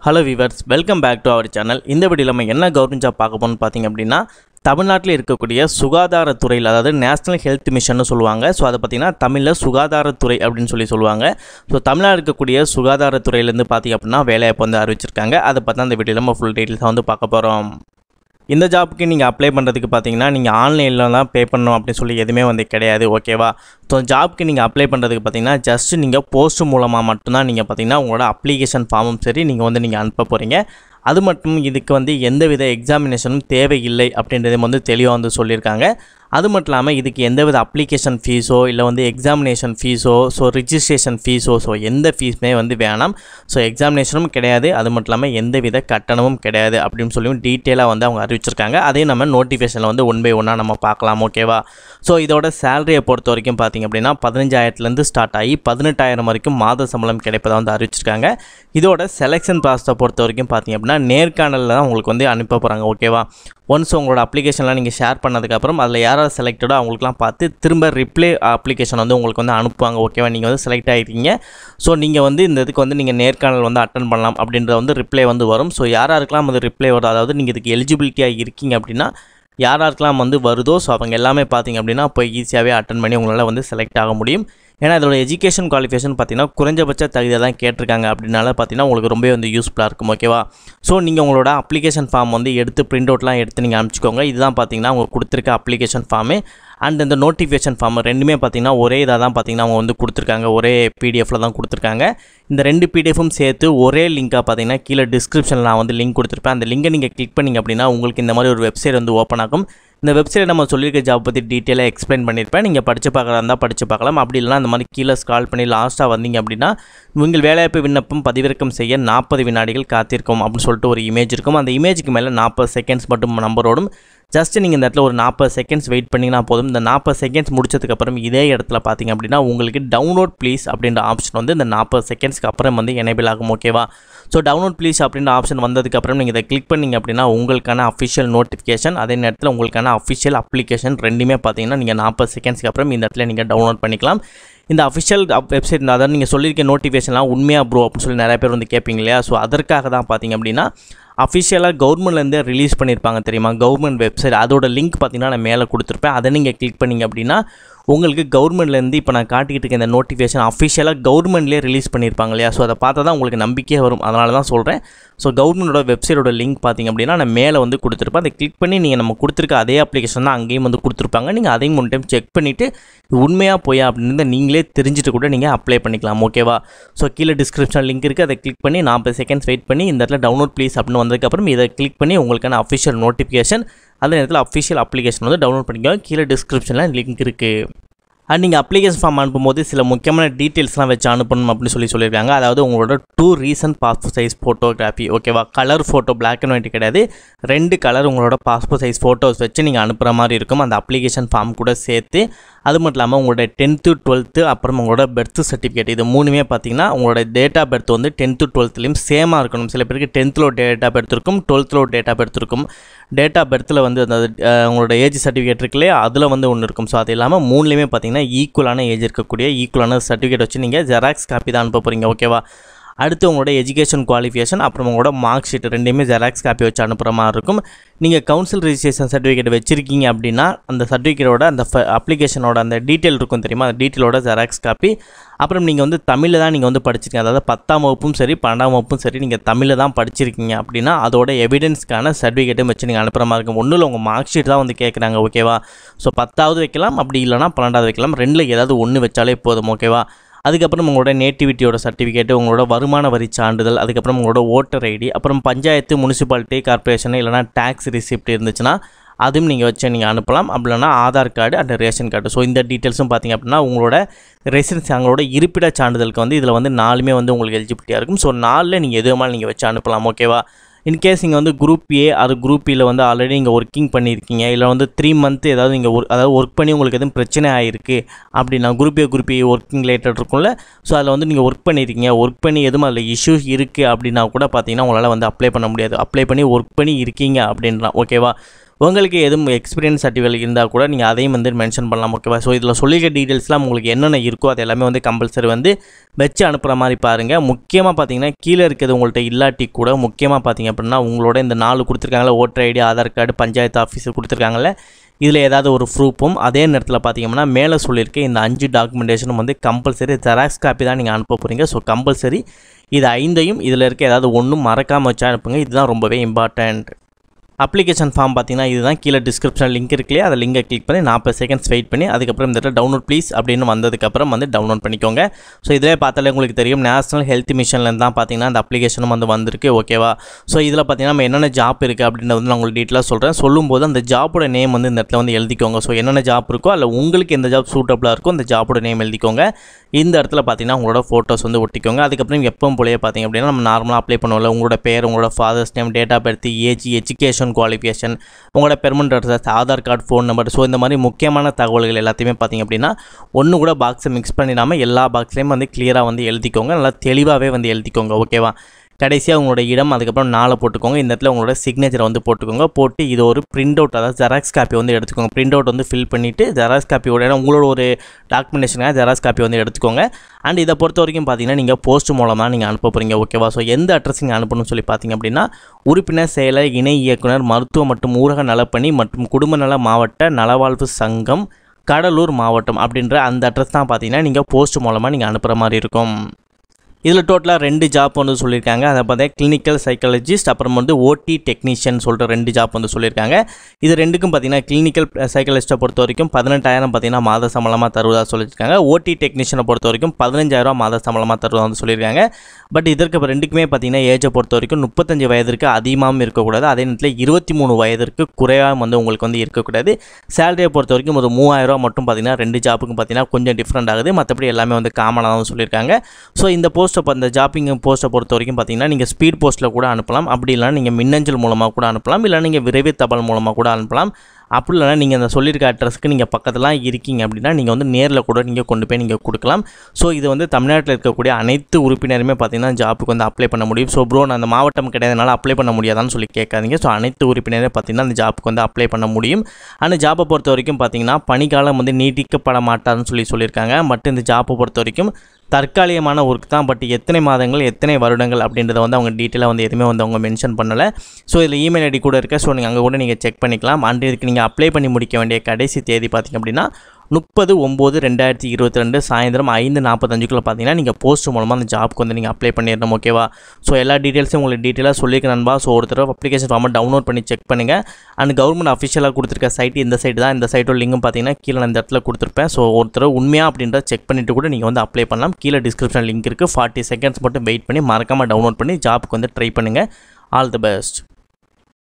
hello viewers welcome back to our channel இந்த வீடியோவில் நம்ம என்ன கவர்மெண்ட் ஜாப் பார்க்க போகணும்னு பார்த்தீங்க அப்படின்னா தமிழ்நாட்டில் இருக்கக்கூடிய சுகாதாரத்துறையில் அதாவது நேஷனல் ஹெல்த் மிஷன்னு சொல்லுவாங்க ஸோ அதை பார்த்தீங்கன்னா தமிழில் சுகாதாரத்துறை அப்படின்னு சொல்லி சொல்லுவாங்க ஸோ தமிழ்நாடு இருக்கக்கூடிய சுகாதாரத்துறையிலேருந்து பார்த்தீங்க அப்படின்னா வேலைவாய்ப்பு வந்து அறிவிச்சிருக்காங்க அதை பார்த்தா அந்த வீடியோவில் நம்ம ஃபுல் டீட்டெயில்ஸாக வந்து பார்க்க போகிறோம் இந்த ஜாப்புக்கு நீங்கள் அப்ளை பண்ணுறதுக்கு பார்த்தீங்கன்னா நீங்கள் ஆன்லைனில் தான் பே பண்ணணும் அப்படின்னு சொல்லி எதுவுமே வந்து கிடையாது ஓகேவா ஸோ ஜாப்க்கு நீங்கள் அப்ளை பண்ணுறதுக்கு பார்த்தீங்கன்னா ஜஸ்ட் நீங்கள் போஸ்ட் மூலமாக மட்டும்தான் நீங்கள் பார்த்தீங்கன்னா உங்களோட அப்ளிகேஷன் ஃபார்மும் சரி நீங்கள் வந்து நீங்கள் அனுப்ப போகிறீங்க அது மட்டும் இதுக்கு வந்து எந்தவித எக்ஸாமினேஷனும் தேவையில்லை அப்படின்றதையும் வந்து தெளிவாக வந்து சொல்லியிருக்காங்க அது மட்டும் இல்லாமல் இதுக்கு எந்தவித அப்ளிகேஷன் ஃபீஸோ இல்லை வந்து எக்ஸாமினேஷன் ஃபீஸோ ஸோ ரிஜிஸ்ட்ரேஷன் ஃபீஸோ ஸோ எந்த ஃபீஸுமே வந்து வேணாம் ஸோ எக்ஸாமினேஷனும் கிடையாது அது மட்டும் இல்லாமல் எந்தவித கட்டணமும் கிடையாது அப்படின்னு சொல்லி டீட்டெயிலாக வந்து அவங்க அறிவிச்சிருக்காங்க அதையும் நம்ம நோட்டிஃபிகேஷனில் வந்து ஒன் பை ஒன்னாக நம்ம பார்க்கலாம் ஓகேவா ஸோ இதோட சேலரியை பொறுத்த வரைக்கும் பார்த்திங்க அப்படின்னா பதினஞ்சாயிரத்துலேருந்து ஸ்டார்ட் ஆகி பதினெட்டாயிரம் வரைக்கும் மாத சம்பளம் கிடைப்பதாக வந்து அறிவிச்சிருக்காங்க இதோட செலெக்ஷன் ப்ராசஸை பொறுத்த வரைக்கும் பார்த்திங்க அப்படின்னா நேர்காணலில் தான் உங்களுக்கு வந்து அனுப்ப போகிறாங்க ஓகேவா ஒன்ஸ் உங்களோட அப்ளிகேஷன்லாம் நீங்கள் ஷேர் பண்ணதுக்கப்புறம் அதில் யாராவது செலக்டடோ அவங்களுக்குலாம் பார்த்து திரும்ப ரிப்ளை அப்ளிகேஷன் வந்து உங்களுக்கு வந்து அனுப்புவாங்க ஓகேவா நீங்கள் வந்து செலக்ட் ஆகிருக்கீங்க ஸோ நீங்கள் வந்து இந்த இதுக்கு வந்து நீங்கள் நேர்காணல் வந்து அட்டன் பண்ணலாம் அப்படின்ற வந்து ரிப்ளை வந்து வரும் ஸோ யாராருக்கெல்லாம் அது ரிப்ளை வரும் அதாவது நீங்கள் இதுக்கு எலிஜிபிலிட்டியாக இருக்கீங்க அப்படின்னா யாராருக்கெல்லாம் வந்து வருதோ ஸோ அவங்க எல்லாமே பார்த்தீங்க அப்படின்னா போய் ஈஸியாகவே அட்டன் பண்ணி உங்களால் வந்து செலக்ட் ஆக முடியும் ஏன்னா இதோட எஜுகேஷன் குவாலிஃபிகேஷன் பார்த்தீங்கன்னா குறைஞ்சபட்ச தகுதியை தான் கேட்டிருக்காங்க அப்படின்னால பார்த்தீங்கன்னா உங்களுக்கு ரொம்பவே வந்து யூஸ்ஃபுல்லாக இருக்கும் ஓகேவா ஸோ நீங்கள் உங்களோட அப்ளிகேஷன் ஃபார்ம் வந்து எடுத்து பிரிண்ட் அவுட்லாம் எடுத்து நீங்கள் அனுப்பிச்சிக்கோங்க இதுதான் பார்த்தீங்கன்னா அவங்க கொடுத்துருக்க அப்ளிகேஷன் ஃபார்மு அண்ட் இந்த நோட்டிஃபிகேஷன் ஃபார்ம் ரெண்டுமே பார்த்தீங்கன்னா ஒரே இதாக தான் பார்த்தீங்கன்னா அவங்க வந்து கொடுத்துருக்காங்க ஒரே பிடிஎஃப்பில் தான் கொடுத்துருக்காங்க இந்த ரெண்டு பிடிஎஃப்பும் சேர்த்து ஒரே லிங்காக பார்த்தீங்கன்னா கீழே டிஸ்கிரிப்ஷனில் நான் வந்து லிங்க் கொடுத்துருப்பேன் அந்த லிங்கை நீங்கள் கிளிக் பண்ணிங்க அப்படின்னா உங்களுக்கு இந்த மாதிரி ஒரு வெப்சைட் வந்து ஓப்பன் ஆகும் இந்த வெப்சைட் நம்ம சொல்லியிருக்க ஜாப் பற்றி டீட்டெயிலாக எக்ஸ்பிளைன் பண்ணியிருப்பேன் நீங்கள் படித்து பார்க்குறதா இருந்தால் படித்து பார்க்கலாம் அப்படி இல்லைனா அந்த மாதிரி கீழே ஸ்கால் பண்ணி லாஸ்ட்டாக வந்தீங்க அப்படின்னா உங்கள் வேலைவாய்ப்பு விண்ணப்பம் பதிவிறக்கம் செய்ய நாற்பது வினாடிகள் காத்திருக்கும் அப்படின்னு சொல்லிட்டு ஒரு இமேஜ் இருக்கும் அந்த இமேஜுக்கு மேலே நாற்பது செகண்ட்ஸ் மட்டும் நம்பரோடும் ஜஸ்ட் நீங்கள் இந்த இடத்துல ஒரு நாற்பது செகண்ட்ஸ் வெயிட் பண்ணிங்கன்னா போதும் இந்த நாற்பது செகண்ட்ஸ் முடிச்சதுக்கப்புறம் இதே இடத்துல பார்த்தீங்க அப்படின்னா உங்களுக்கு டவுன்லோட் ப்ளீஸ் அப்படின்ற ஆப்ஷன் வந்து இந்த நாற்பது செகண்ட்ஸ்க்கு அப்புறம் வந்து எனேபிள் ஆகும் ஓகேவா ஸோ டவுன்லோட் ப்ளீஸ் அப்படின்ற ஆப்ஷன் வந்ததுக்கப்புறம் நீங்கள் இதை கிளிக் பண்ணிங்க அப்படின்னா உங்களுக்கான அஃபிஷியல் நோட்டிஃபிகேஷன் அதே நேரத்தில் உங்களுக்கான அஃபிஷியல் அப்ளிகேஷன் ரெண்டுமே பார்த்தீங்கன்னா நீங்கள் நாற்பது செகண்ட்ஸ்க்கு அப்புறம் இந்த இடத்துல நீங்கள் டவுன்லோட் பண்ணிக்கலாம் இந்த அஃபிஷியல் வெப்சைட் அதாவது நீங்கள் சொல்லியிருக்க நோட்டிஃபிகேஷன்லாம் உண்மையாக ப்ரோ அப்படின்னு சொல்லி நிறைய பேர் வந்து கேட்பீங்க இல்லையா ஸோ அதற்காக தான் பார்த்தீங்க அப்படின்னா அஃபிஷியலாக கவர்மெண்ட்லேருந்தே ரிலீஸ் பண்ணியிருப்பாங்க தெரியுமா கவர்மெண்ட் வெப்சைட் அதோட லிங்க் பார்த்தீங்கன்னா நான் மேலே கொடுத்துருப்பேன் அதை நீங்கள் கிளிக் பண்ணிங்க அப்படின்னா உங்களுக்கு கவர்மெண்ட்லேருந்து இப்போ நான் காட்டிக்கிட்டு இருக்க இந்த நோட்டிஃபிகேஷன் அஃபிஷியலாக கவர்மெண்ட்லேயே ரிலீஸ் பண்ணியிருப்பாங்க இல்லையா ஸோ அதை பார்த்தா தான் உங்களுக்கு நம்பிக்கையே வரும் அதனால தான் சொல்கிறேன் ஸோ கவர்மெண்டோட வெப்சைட்டோட லிங்க் பார்த்தீங்க அப்படின்னா நான் மேலே வந்து கொடுத்துருப்பேன் அதை கிளிக் பண்ணி நீங்கள் நம்ம கொடுத்துருக்க அதே அப்ளிகேஷன் தான் அங்கேயும் வந்து கொடுத்துருப்பாங்க நீங்கள் அதையும் ஒன் டைம் செக் பண்ணிவிட்டு உண்மையாக போயா அப்படின்னு நீங்களே தெரிஞ்சுட்டு கூட நீங்கள் அப்ளை பண்ணிக்கலாம் ஓகேவா ஸோ கீழே டிஸ்கிரிப்ஷன் லிங்க் இருக்குது அதை கிளிக் பண்ணி நாற்பது செகண்ட்ஸ் வெயிட் பண்ணி இந்த இடத்துல டவுன்லோட் ப்ளீஸ் அப்படின்னு வந்ததுக்கப்புறம் இதை கிளிக் பண்ணி உங்களுக்கான அஃபிஷியல் நோட்டிஃபிகேஷன் அதே நேரத்தில் அஃபிஷியல் அப்ளிகேஷன் வந்து டவுன்லோட் பண்ணிக்கோங்க கீழே டிஸ்கிரிப்ஷனில் லிங்க் இருக்குது அண்ட் நீங்கள் அப்ளிகேஷன் ஃபார்ம் அனுப்பும்போது சில முக்கியமான டீட்டெயில்ஸ்லாம் வச்சு அனுப்பணும் அப்படின்னு சொல்லி சொல்லியிருக்காங்க அதாவது உங்களோட two recent passport size photography ஓகேவா colour photo black and white கிடையாது ரெண்டு கலர் உங்களோட பாஸ்போர்ட் சைஸ் ஃபோட்டோஸ் வச்சு நீங்கள் அனுப்புகிற மாதிரி இருக்கும் அந்த அப்ளிகேஷன் ஃபார்ம் கூட சேர்த்து அது மட்டும் இல்லாமல் உங்களோட டென்த்து டுவெல்த்து அப்புறம் உங்களோட பர்த் சர்டிஃபிகேட் இது மூணுமே பார்த்தீங்கன்னா உங்களோட டேட் ஆஃப் பர்த் வந்து டென்த்து டுவெல்த்துலேயும் சேமாக இருக்கணும் சில பேருக்கு டென்த்தில் ஒரு டேட் ஆஃப் பர்த் இருக்கும் டுவெல்த்தில் ஒரு டேட் ஆஃப் பர்த் இருக்கும் டேட் ஆஃப் பர்த்தில் வந்து அந்த உங்களோட ஏஜ் சர்டிஃபிகேட் இருக்குல்லையே அதில் வந்து ஒன்று இருக்கும் ஸோ அது இல்லாமல் மூணுலேயுமே பார்த்தீங்கன்னா ஈக்குவலான ஏஜ் இருக்கக்கூடிய ஈக்குவலான சர்டிஃபிகேட் வச்சு நீங்கள் ஜெராக்ஸ் காப்பி தான் அனுப்ப போகிறீங்க ஓகேவா அடுத்து உங்களோட எஜுகேஷன் குவாலிஃபிகேஷன் அப்புறம் உங்களோட மார்க் ஷீட் ரெண்டுமே ஜெராக்ஸ் காப்பி வச்சு அனுப்புகிற மாதிரி இருக்கும் நீங்கள் கவுன்சில் ரிஜிஸ்ட்ரேஷன் சர்டிஃபிகேட் வச்சுருக்கீங்க அப்படின்னா அந்த சர்டிஃபிகேட்டோட அந்த அப்ளிகேஷனோட அந்த டீட்டெயில் இருக்கும் தெரியுமா அந்த டீட்டெயிலோட ஜெராக்ஸ் காப்பி அப்புறம் நீங்கள் வந்து தமிழில் தான் நீங்கள் வந்து படிச்சிருக்கீங்க அதாவது பத்தாம் வகுப்பும் சரி பன்னெண்டாம் வகுப்பும் சரி நீங்கள் தமிழில் தான் படிச்சிருக்கீங்க அப்படின்னா அதோட எவிடன்ஸ்க்கான சர்டிஃபிகேட்டும் வச்சு நீங்கள் அனுப்புகிற மாதிரி இருக்கும் ஒன்றில் உங்கள் மார்க் ஷீட் தான் வந்து கேட்குறாங்க ஓகேவா ஸோ பத்தாவது வைக்கலாம் அப்படி இல்லைனா பன்னெண்டாவது வைக்கலாம் ரெண்டில் ஏதாவது ஒன்று வச்சாலே போதும் ஓகேவா அதுக்கப்புறம் உங்களோட நேட்டிவிட்டியோட சர்டிஃபிகேட்டு உங்களோட வருமான வரி சான்றிதழ் அதுக்கப்புறம் உங்களோட ஓட்டர் ஐடி அப்புறம் பஞ்சாயத்து முனிசிபாலிட்டி கார்பரேஷன் இல்லைனா டேக்ஸ் ரிசிப்ட் இருந்துச்சுன்னா அதுவும் நீங்கள் வச்சு நீங்கள் அனுப்பலாம் அப்படி இல்லைனா Aadhaar card and ration card so இந்த டீட்டெயில்ஸும் பார்த்திங்க அப்படின்னா உங்களோட ரெசிடென்ஸ் அவங்களோட இருப்பிட சான்றிதழுக்கு வந்து இதில் வந்து நாலுமே வந்து உங்களுக்கு எலிஜிபிலிட்டியாக இருக்கும் ஸோ நாலில் நீங்கள் எது வேணாலும் நீங்கள் வச்சு அனுப்பலாம் ஓகேவா இன்கேஸ் நீங்கள் வந்து குரூப் ஏ அது குரூப் இயில் வந்து ஆல்ரெடி நீங்கள் ஒர்க்கிங் பண்ணியிருக்கீங்க இல்லை வந்து த்ரீ மந்த் ஏதாவது நீங்கள் ஒர்க் அதாவது ஒர்க் பண்ணி உங்களுக்கு எதுவும் பிரச்சனை ஆகிருக்கு அப்படின்னா group A group A working related இருக்கும்ல ஸோ அதில் வந்து நீங்கள் ஒர்க் பண்ணியிருக்கீங்க ஒர்க் பண்ணி எதுவும் அதில் இஷ்யூஸ் இருக்குது அப்படின்னா கூட பார்த்தீங்கன்னா உங்களால் வந்து அப்ளை பண்ண முடியாது அப்ளை பண்ணி ஒர்க் பண்ணி இருக்கீங்க அப்படின்றான் ஓகேவா உங்களுக்கு எதுவும் எக்ஸ்பீரியன்ஸ் சர்டிஃபிகேட் இருந்தால் கூட நீங்கள் அதையும் வந்து மென்ஷன் பண்ணலாம் ஓகேவா ஸோ இதில் சொல்லிக்க டீட்டெயில்ஸ்லாம் உங்களுக்கு என்னென்ன இருக்கோ அது எல்லாமே வந்து கம்பல்சரி வந்து வச்சு அனுப்புகிற மாதிரி பாருங்கள் முக்கியமாக பார்த்தீங்கன்னா கீழே இருக்கிறது உங்கள்கிட்ட இல்லாட்டி கூட முக்கியமாக பார்த்தீங்க அப்படின்னா உங்களோட இந்த நாலு கொடுத்துருக்காங்களே voter ID Aadhaar card panchayat officer கொடுத்துருக்காங்கல்ல இதில் ஏதாவது ஒரு ப்ரூஃபும் அதே நேரத்தில் பார்த்தீங்கன்னா மேலே சொல்லியிருக்க இந்த அஞ்சு டாக்குமெண்டேஷனும் வந்து கம்பல்சரி ஜெராக்ஸ் காப்பி தான் நீங்கள் அனுப்ப போகிறீங்க ஸோ கம்பல்சரி இது ஐந்தையும் இதில் இருக்க ஏதாவது ஒன்றும் மறக்காமல் வச்சு அனுப்புங்க இதுதான் ரொம்பவே இம்பார்ட்டண்ட் அப்ளிகேஷன் ஃபார்ம் பார்த்தீங்கன்னா இதுதான் கீழே டிஸ்கிரிப்ஷன் லிங்க் இருக்கு இல்லையா அதை லிங்கை கிளிக் பண்ணி நாற்பது செகண்ட்ஸ் வெயிட் பண்ணி அதுக்கப்புறம் இந்த இடத்துல டவுன்லோட் ப்ளீஸ் அப்படின்னு வந்ததுக்கப்புறம் வந்து டவுன்லோட் பண்ணிக்கோங்க ஸோ இதிலே பார்த்தாலே உங்களுக்கு தெரியும் நேஷனல் ஹெல்த் மிஷன்லேருந்து தான் பார்த்தீங்கன்னா அந்த அப்ளிகேஷனும் வந்து வந்திருக்கு ஓகேவா ஸோ இதில் பார்த்தீங்கன்னா நம்ம என்னென்ன ஜாப் இருக்குது அப்படின்றத வந்து நான் உங்களுக்கு டீட்டெயிலாக சொல்கிறேன் சொல்லும்போது அந்த ஜாப்போட நேம் வந்து இந்த இடத்துல வந்து எழுதிக்கோங்க ஸோ என்னென்ன ஜாப் இருக்கோ அல்ல உங்களுக்கு எந்த ஜாப் சூட்டபுளாக இருக்கோ அந்த ஜாப்போட நேம் எழுதிக்கோங்க இந்த இடத்துல பார்த்தீங்கன்னா உங்களோட ஃபோட்டோஸ் வந்து ஒட்டிக்கோங்க அதுக்கப்புறம் எப்பவும் போலயே பார்த்தீங்க அப்படின்னா நம்ம நார்மலாக அப்ளை பண்ணுவோம்ல உங்களோட பேர் உங்களோட father's name date of birth age education qualification உங்களோட permanent address Aadhaar card phone number so இந்த மாதிரி முக்கியமான தகவல்கள் எல்லாத்தையுமே பார்த்தீங்க அப்படின்னா ஒன்று கூட பாக்ஸை மிக்ஸ் பண்ணிடாமல் எல்லா பாக்ஸ்லேயும் வந்து கிளியராக வந்து எழுதிக்கோங்க நல்லா தெளிவாகவே வந்து எழுதிக்கோங்க ஓகேவா கடைசியாக உங்களோட இடம் அதுக்கப்புறம் நாளை போட்டுக்கோங்க இந்த இடத்துல உங்களோட சிக்னேச்சரை வந்து போட்டுக்கோங்க போட்டு இது ஒரு பிரிண்ட் அவுட் அதாவது ஜெராக்ஸ் காப்பி வந்து எடுத்துக்கோங்க பிரிண்ட் அவுட் வந்து ஃபில் பண்ணிவிட்டு ஜெராக்ஸ் காப்பியோட ஏன்னா உங்களோட ஒரு டாக்குமெண்டேஷனாக ஜெராக்ஸ் காப்பி வந்து எடுத்துக்கோங்க அண்ட் இதை பொறுத்த வரைக்கும் பார்த்தீங்கன்னா நீங்கள் போஸ்ட் மூலமாக நீங்கள் அனுப்ப போகிறீங்க ஓகேவா ஸோ எந்த அட்ரஸ் நீங்கள் அனுப்பணும்னு சொல்லி பார்த்தீங்க அப்படின்னா உறுப்பினர் செயலர் இணை இயக்குனர் மருத்துவ மற்றும் ஊரக நலப்பணி மற்றும் குடும்ப நல மாவட்ட நலவாழ்வு சங்கம் கடலூர் மாவட்டம் அப்படின்ற அந்த அட்ரஸ் தான் பார்த்தீங்கன்னா நீங்கள் போஸ்ட் மூலமாக நீங்கள் அனுப்புகிற மாதிரி இருக்கும் இதில் டோட்டலாக ரெண்டு ஜாப் வந்து சொல்லியிருக்காங்க அதை பார்த்தா கிளினிக்கல் சைக்காலஜிஸ்ட் அப்புறம் வந்து ஓடி டெக்னீஷியன் சொல்கிற ரெண்டு ஜாப் வந்து சொல்லியிருக்காங்க இது ரெண்டுக்கும் பார்த்தீங்கன்னா கிளினிக்கல் சைக்காலஜிஸ்ட்டை பொறுத்த வரைக்கும் பதினெட்டாயிரம் பார்த்தீங்கன்னா மாத சம்பளமாக தருவதாக சொல்லியிருக்காங்க ஓடி டெக்னீஷியனை பொறுத்த வரைக்கும் பதினஞ்சாயிரம் மாத சம்பளமாக தருவதாக வந்து சொல்லியிருக்காங்க பட் இதற்கு இப்ப ரெண்டுக்குமே பார்த்தீங்கன்னா ஏஜை பொறுத்த வரைக்கும் முப்பத்தஞ்சு வயதிற்கு அதிகமாகவும் இருக்கக்கூடாது அதே நேரத்தில் இருபத்தி மூணு வயதிற்கு குறையாகவும் வந்து உங்களுக்கு வந்து இருக்கக்கூடாது சேலரியை பொறுத்த வரைக்கும் ஒரு மூவாயிரம் மட்டும் பார்த்தீங்கன்னா ரெண்டு ஜாப்புக்கும் பார்த்தீங்கன்னா கொஞ்சம் டிஃப்ரெண்ட் ஆகுது மற்றபடி எல்லாமே வந்து காமனாக தான் சொல்லியிருக்காங்க ஸோ இந்த போஸ்ட்டை அந்த ஜாப்பிங் போஸ்ட்டை பொறுத்த வரைக்கும் பார்த்தீங்கன்னா நீங்கள் ஸ்பீட் போஸ்ட்டில் கூட அனுப்பலாம் அப்படி இல்லைனா நீங்கள் மின்னஞ்சல் மூலமாக கூட அனுப்பலாம் இல்லை நீங்கள் விரைவு தபால் மூலமாக கூட அனுப்பலாம் அப்படி இல்லைனா நீங்கள் அந்த சொல்லியிருக்க அட்ரஸ்க்கு நீங்கள் பக்கத்துலாம் இருக்கீங்க அப்படின்னா நீங்கள் வந்து நேரில் கூட நீங்கள் கொண்டு போய் நீங்கள் கொடுக்கலாம் ஸோ இது வந்து தமிழ்நாட்டில் இருக்கக்கூடிய அனைத்து உறுப்பினருமே பார்த்தீங்கன்னா ஜாப்புக்கு வந்து அப்ளை பண்ண முடியும் ஸோ ப்ரோ நான் அந்த மாவட்டம் கிடையாதுனால அப்ளை பண்ண முடியாதான்னு சொல்லி கேட்காதீங்க ஸோ அனைத்து உறுப்பினரே பார்த்தீங்கன்னா அந்த ஜாப்புக்கு வந்து அப்ளை பண்ண முடியும் அந்த ஜாப்பை பொறுத்த வரைக்கும் பார்த்தீங்கன்னா பணிக்காலம் வந்து நீட்டிக்கப்பட மாட்டாதுன்னு சொல்லி சொல்லியிருக்காங்க பட் இந்த ஜாப்பை பொறுத்த வரைக்கும் தற்காலிகமான ஒர்க் தான் பட் எத்தனை மாதங்கள் எத்தனை வருடங்கள் அப்படின்றத வந்து அவங்க டீட்டெயிலாக வந்து எதுவுமே வந்து அவங்க மென்ஷன் பண்ணலை ஸோ இதில் இமெயில் ஐடி கூட இருக்க ஸோ நீங்கள் அங்கே கூட நீங்கள் செக் பண்ணிக்கலாம் அண்ட் இதுக்கு நீங்கள் அப்ளை பண்ணி முடிக்க வேண்டிய கடைசி தேதி பார்த்திங்க அப்படின்னா முப்பது ஒம்பது ரெண்டாயிரத்தி இருபத்தி ரெண்டு சாயந்தரம் ஐந்து நாற்பத்தஞ்சுக்குள்ளே பார்த்தீங்கன்னா நீங்கள் போஸ்ட் மூலமாக அந்த ஜாப்க்கு வந்து நீங்கள் அப்ளை பண்ணிடணும் ஓகேவா ஸோ எல்லா டீட்டெயில்ஸும் உங்களுக்கு டீட்டெயிலாக சொல்லியிருக்க நண்பா ஸோ ஒரு தடவை அப்ளிகேஷன் ஃபார்மை டவுன்லோட் பண்ணி செக் பண்ணுங்கள் அண்ட் கவர்மெண்ட் அஃபிஷியலாக கொடுத்துருக்க சைட் இந்த சைட் தான் இந்த சைட்டோட லிங்கும் பார்த்தீங்கன்னா கீழே நான் இந்த இடத்துல கொடுத்துருப்பேன் ஸோ ஒரு தடவை உண்மையாக அப்படின்றத செக் பண்ணிவிட்டு கூட நீங்கள் வந்து அப்ளை பண்ணலாம் கீழே டிஸ்கிரிப்ஷன் லிங்க் இருக்குது ஃபார்ட்டி செகண்ட்ஸ் மட்டும் வெயிட் பண்ணி மறக்காமல் டவுன்லோட் பண்ணி ஜாப்புக்கு வந்து ட்ரை பண்ணுங்கள் ஆல் தி பெஸ்ட்